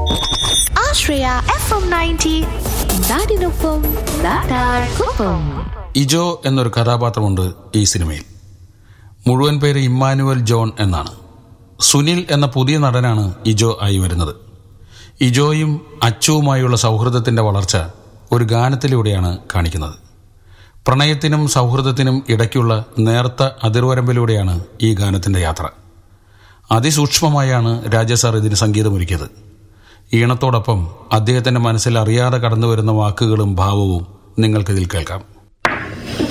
ആശ്രയ F M ninety നാടിനൊപ്പം നാട്ടാർക്കൊപ്പം ഇജോ എന്നൊരു കഥാപാത്രമുണ്ട് ഈ സിനിമയിൽ മുഴുവൻ പേര് ഇമ്മാനുവൽ ജോൺ എന്നാണ് സുനിൽ എന്ന പുതിയ നടനാണ് ഇജോ ആയി വരുന്നത് ഇജോയും അച്ചുവുമായുള്ള സൗഹൃദത്തിന്റെ വളർച്ച ഒരു ഗാനത്തിലൂടെയാണ് കാണിക്കുന്നത് പ്രണയത്തിനും സൗഹൃദത്തിനും ഇടയ്ക്കുള്ള നേർത്ത അതിർവരമ്പിലൂടെയാണ് ഈ ഗാനത്തിന്റെ യാത്ര അതിസൂക്ഷ്മമായാണ് രാജസാർ ഇതിന് സംഗീതമൊരുക്കിയത് ഈണത്തോടൊപ്പം അദ്ദേഹത്തിന്റെ മനസ്സിൽ അറിയാതെ കടന്നു വരുന്ന വാക്കുകളും ഭാവവും നിങ്ങൾക്കിതിൽ കേൾക്കാം